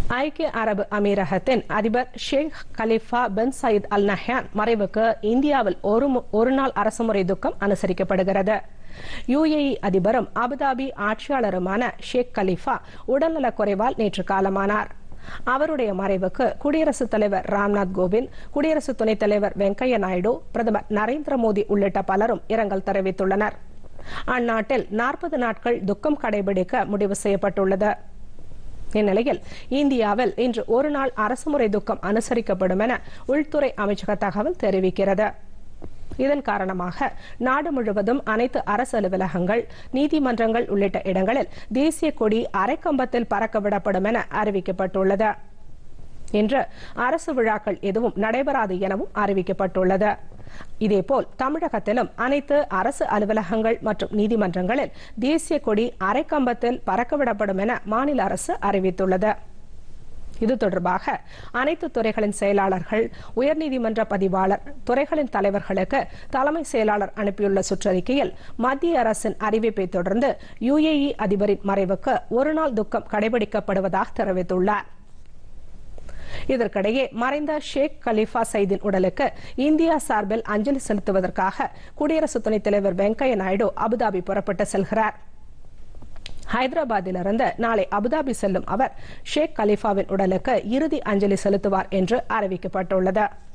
ஐக்கிய அரபு அமீரகத்தின் அதிபர் Sheikh Khalifa bin Zayed Al Nahyan மறைவுக்கு இந்தியாவில் ஒரு மு- ஒரு நாள் அரசுமுறை துக்கம் அனுசரிக்கப்படுகிறது யுஏஇ அதிபரும் அபுதாபி ஆட்சியாளருமான ஷேக் கலிஃபா உடல்நலக் குறைவால் நேற்று காலமானார் அவருடைய மறைவுக்கு குடியரசுத் தலைவர் ராம்நாத் கோவிந்த் குடியரசு துணைத் தலைவர் வெங்கையா நாயுடு பிரதமர் நரேந்திர மோடி உள்ளிட்ட பலரும் இரங்கல் தெரிவித்துள்ளனர் அந்நாட்டில் நாற்பது நாட்கள் துக்கம் கடைபிடிக்க முடிவு செய்யப்பட்டுள்ளது இந்நிலையில் இந்தியாவில் இன்று ஒரு நாள் அரசுமுறை துக்கம் அனுசரிக்கப்படும் என உள்துறை அமைச்சக தகவல் தெரிவிக்கிறது இதன் காரணமாக நாடு முழுவதும் அனைத்து அரசு அலுவலகங்கள் நீதிமன்றங்கள் உள்ளிட்ட இடங்களில் தேசிய கொடி அரைக்கம்பத்தில் பறக்க விடப்படும் என அறிவிக்கப்பட்டுள்ளது இன்று அரசு விழாக்கள் எதுவும் நடைபெறாது எனவும் அறிவிக்கப்பட்டுள்ளது இதேபோல் தமிழகத்திலும் அனைத்து அரசு அலுவலகங்கள் மற்றும் நீதிமன்றங்களில் தேசிய கொடி அரைக்கம்பத்தில் பறக்கவிடப்படும் என மாநில அரசு அறிவித்துள்ளது இது தொடர்பாக அனைத்து துறைகளின் செயலாளர்கள் உயர்நீதிமன்ற பதிவாளர் துறைகளின் தலைவர்களுக்கு தலைமை செயலாளர் அனுப்பியுள்ள சுற்றறிக்கையில் மத்திய அரசின் அறிவிப்பை தொடர்ந்து யுஏஇ அதிபரின் மறைவுக்கு ஒருநாள் துக்கம் கடைபிடிக்கப்படுவதாக தெரிவித்துள்ளார் இதற்கிடையே மறைந்த ஷேக் கலீஃபா சைதின் உடலுக்கு இந்தியா சார்பில் அஞ்சலி செலுத்துவதற்காக குடியரசு துணைத் தலைவர் வெங்கையா நாயுடு அபுதாபி புறப்பட்டு செல்கிறார் ஹைதராபாத்திலிருந்து நாளை அபுதாபி செல்லும் அவர் ஷேக் கலீஃபாவின் உடலுக்கு இறுதி அஞ்சலி செலுத்துவார் என்று அறிவிக்கப்பட்டுள்ளது